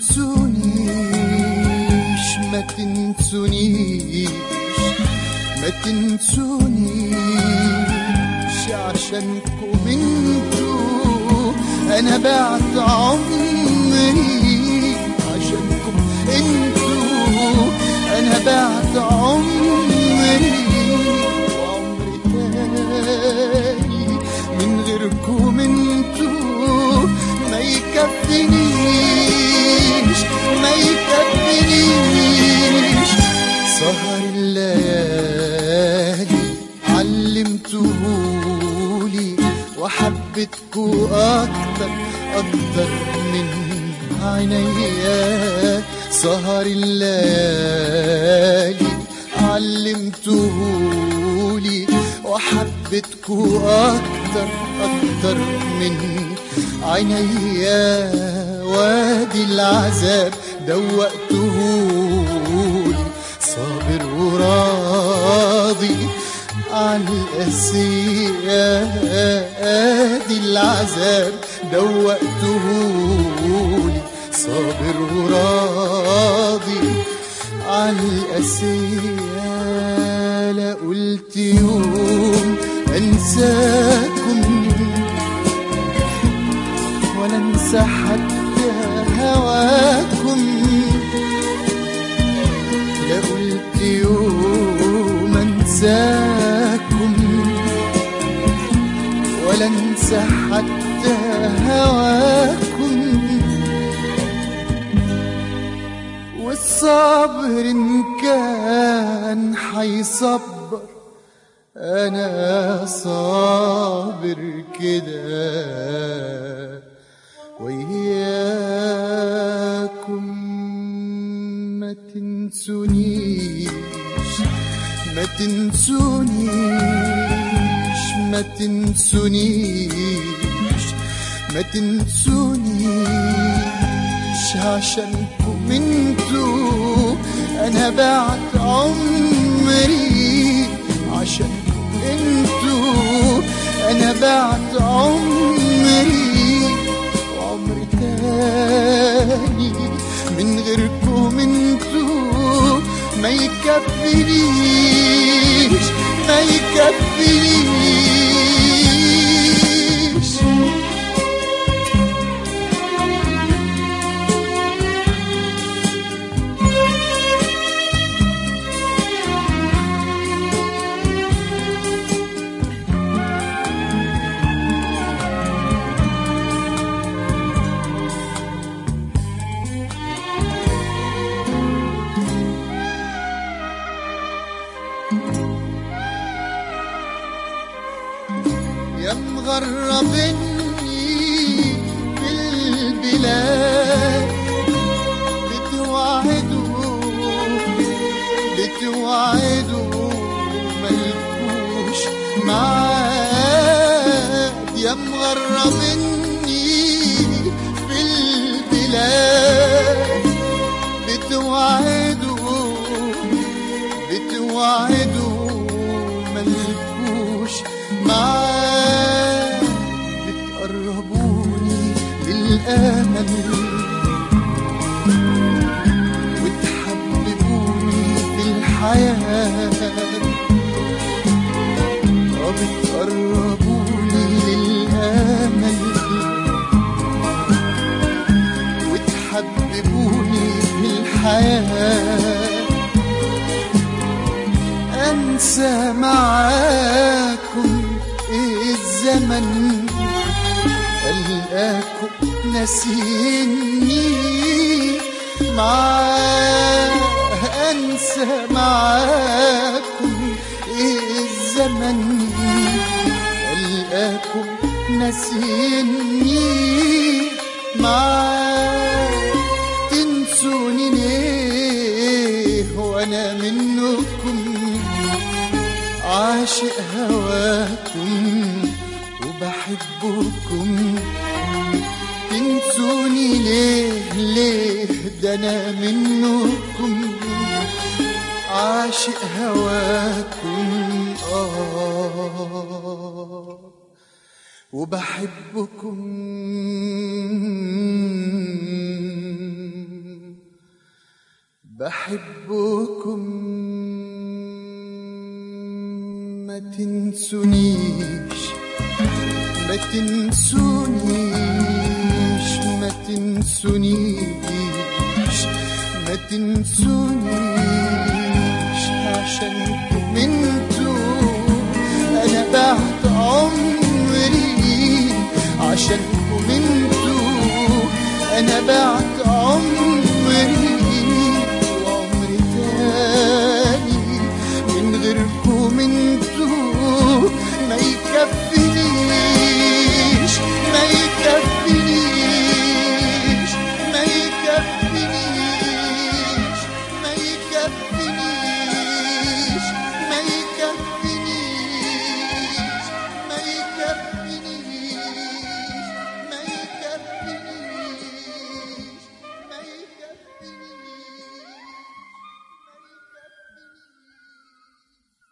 تنسونيش ما تنسونيش ما تنسونيش عشانكم انتوا انا بعت عمري عشانكم انتوا انا بعت عمري وعمري تاني من غيركم انتوا ما يكفينيش ما يكفينيش سهر الليالي علمتهولي وحبتكوا اكتر اكتر من عينيا سهر الليالي علمتهولي وحبتكوا اكتر اكتر من عينيا وادي العذاب دوقتهولي صابر وراضي عن القسية ادي العذاب دوقتهولي صابر وراضي عن القسية لا قلت يوم انساكم ولا انسى حتى هواكم لا قلت يوم انساكم ولا انسى حتى هواكم والصبر ان كان حيصبر انا صابر كده وإياكم ما تنسونيش ما تنسونيش ما تنسونيش ما تنسونيش عشانكم انتوا انا بعت عمري عشانكم انتوا انا بعت عمري وعمري تاني من غيركم انتوا ما يكفينيش ما يكفينيش يا مغربني في البلاد بتوعدوا بتوعدوا ملكوش معاد يا مغربني في البلاد بتوعدوا بتوعدوا ملكوش معاد بتقربوني للأمل وتحببوني في الحياة وبتقربوني للأمل وتحببوني في الحياة أنسى معاكم إيه الزمن ألقاكم ناسيني معاه أنسى معاكم إيه الزمن ألقاكم ناسيني معاه تنسوني ليه وأنا منكم عاشق هواكم وبحبكم تنسوني ليه ليه ده انا منكم عاشق هواكم اه وبحبكم بحبكم ما تنسونيش ما تنسونيش ما تنسونيش ما تنسونيش عشانكم انتوا انا بعت عمري عشانكم انتوا انا بعت عمري وعمري تاني من غيركم انتوا ما يكفينيش ما يكفينيش ما يكفينيش ما يكفينيش